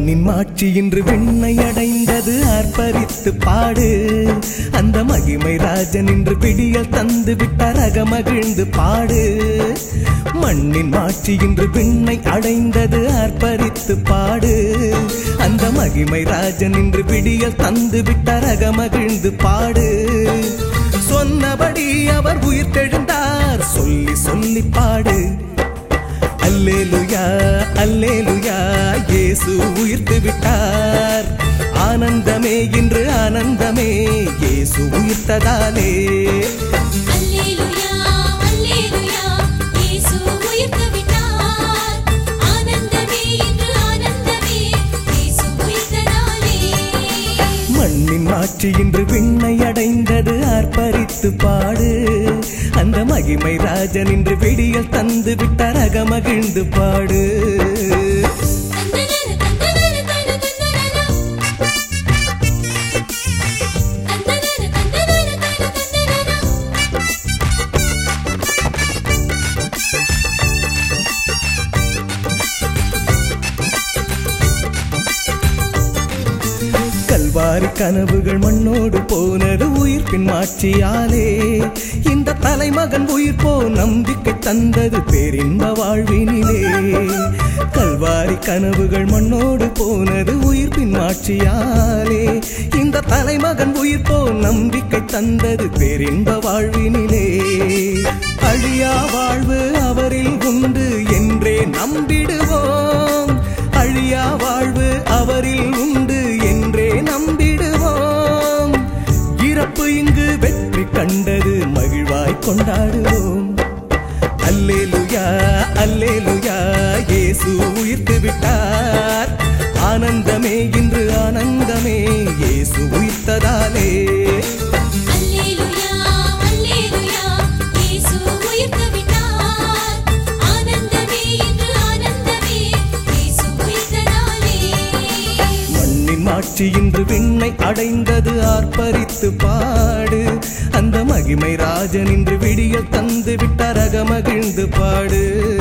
மண்ணின் மாட்சி இன்று விண்ணை அடைந்தது ஆர்ப்பரித்து பாடு அந்த மகிமை ராஜன் இன்று பிடியல் தந்து விட்டார் அகமகிழ்ந்து பாடு மண்ணின் மாட்சி இன்று விண்ணை அடைந்தது ஆர்ப்பரித்து பாடு அந்த மகிமை ராஜன் இன்று பிடியல் தந்து விட்டார் அகமகிழ்ந்து பாடு சொன்னபடி அவர் உயிர் தெழுந்தார் சொல்லி சொல்லி பாடு அல்லேலுயா அல்லேலுயா இயேசு உயிர்த்து விட்டார் ஆனந்தமே இன்று ஆனந்தமே இயேசு உயிர்த்ததாலே அல்லேலூயா அல்லேலூயா இயேசு உயிர்த்து விட்டார் ஆனந்தமே இன்று ஆனந்தமே இயேசு உயிர்த்ததாலே மண்ணின் மாட்சி இன்று விண்ணை அடைந்தது ஆர்ப்பரித்து பாடு அந்த மகிமை ராஜன் இன்று விடியல் தந்து விட்டார் அகமகிழ்ந்து பாடு தந்தனன தந்தனன தன தந்தனன தந்தனன தந்தனன தன தந்தனன கல்வாரி கனவுகள் மண்ணோடு போனது உயிர்ப்பின் மாட்சியாலே இந்த தலைமகன் உயிர் போ நம்பிக்கை தந்தது பேரின்ப வாழ்வினிலே கல்வாரி கனவுகள் மண்ணோடு போனது உயிர்ப்பின் மாட்சியாலே இந்த தலைமகன் உயிர் போ நம்பிக்கை தந்தது பேரின்ப வாழ்வினிலே அழியா வாழ்வு அவரில் உண்டு என்றே நம்பிடுவோம் அழியா வாழ்வு அவரில் உண்டு என்றே நம்பிடுவோம் இறப்பு இங்கு வெற்றி கண்டது மகிழ்வாய் கொண்டாடுவோம் அல்லேலுயா அல்லேலுயா இயேசு உயிர்த்து விட்டார் ஆனந்தமே இன்று ஆனந்தமே இயேசு உயிர்த்ததாலே அல்லேலூயா அல்லேலூயா இயேசு உயிர்த்து விட்டார் ஆனந்தமே இன்று ஆனந்தமே இயேசு உயிர்த்ததாலே மண்ணின் மாட்சி இன்று விண்ணை அடைந்தது ஆர்ப்பரித்து பாடு அந்த மகிமை ராஜன் இன்று விடிய தந்து விட்டார் அகமகிழ்ந்து பாடு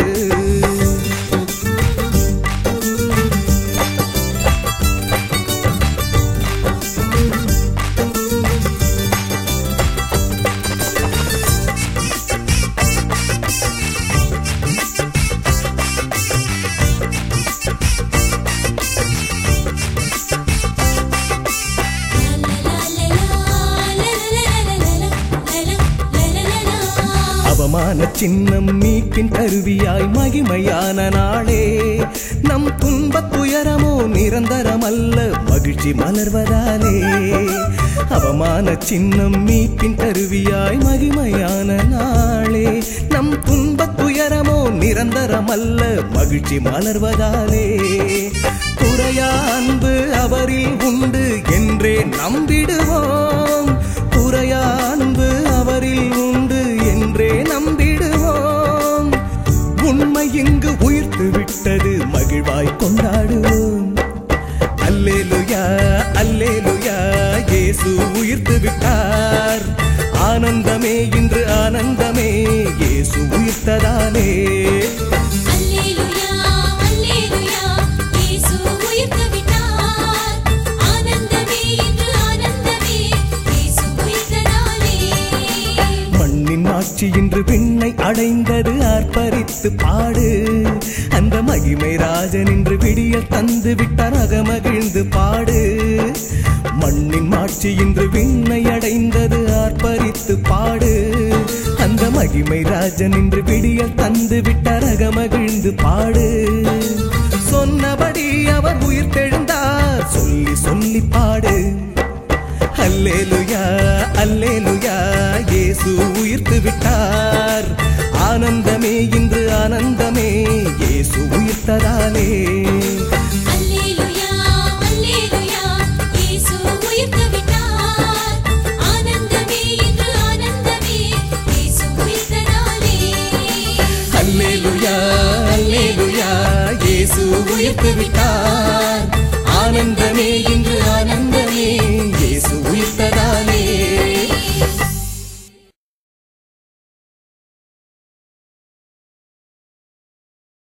அவமான சின்னம் மீட்பின் கருவியாய் மகிமையான நாளே நம் துன்பத் துயரமோ நிரந்தரமல்ல மகிழ்ச்சி மலர்வதாலே அவமான சின்னம் மீட்பின் கருவியாய் மகிமையான நாளே நம் துன்பத் துயரமோ நிரந்தரமல்ல மகிழ்ச்சி மலர்வதாலே குறையா அன்பு அவரில் உண்டு என்றே நம்பிடுவோம் குறையா அன்பு அவரில் உண்டு என்றே நம்பிடுவோம் உண்மை இங்கு உயிர்த்து விட்டது மகிழ்வாய் கொண்டாடுவோம் அல்லேலுயா அல்லேலுயா இயேசு உயிர்த்து விட்டார் ஆனந்தமே இன்று ஆனந்தமே இயேசு உயிர்த்ததாலே அல்லேலூயா அல்லேலூயா இயேசு உயிர்த்து விட்டார் ஆனந்தமே இன்று ஆனந்தமே இயேசு உயிர்த்ததாலே மண்ணின் ஆட்சி இன்று விண்ணை அடைந்தது ஆர்ப்பரித்து பாடு அந்த மகிமை ராஜன் இன்று விடிய தந்து விட்டார் அகமகிழ்ந்து பாடு மண்ணின் மாட்சி இன்று விண்ணை அடைந்தது ஆர்ப்பரித்து பாடு அந்த மகிமை ராஜன் இன்று விடிய தந்து விட்டார் அகமகிழ்ந்து பாடு சொன்னபடி அவர் உயிர் தெழுந்தார் சொல்லி சொல்லி பாடு அல்லேலுயா அல்லேலுயா இயேசு உயிர்த்து விட்டார் ஆனந்தமே இன்று ஆனந்தமே இயேசு உயிர்த்ததாலே அல்லேலூயா அல்லேலூயா இயேசு உயிர்த்து விட்டார் ஆனந்தமே இன்று ஆனந்தமே இயேசு உயிர்த்ததாலே அல்லேலுயா அல்லேலுயா இயேசு உயிர்த்து விட்டார் ஆனந்தமே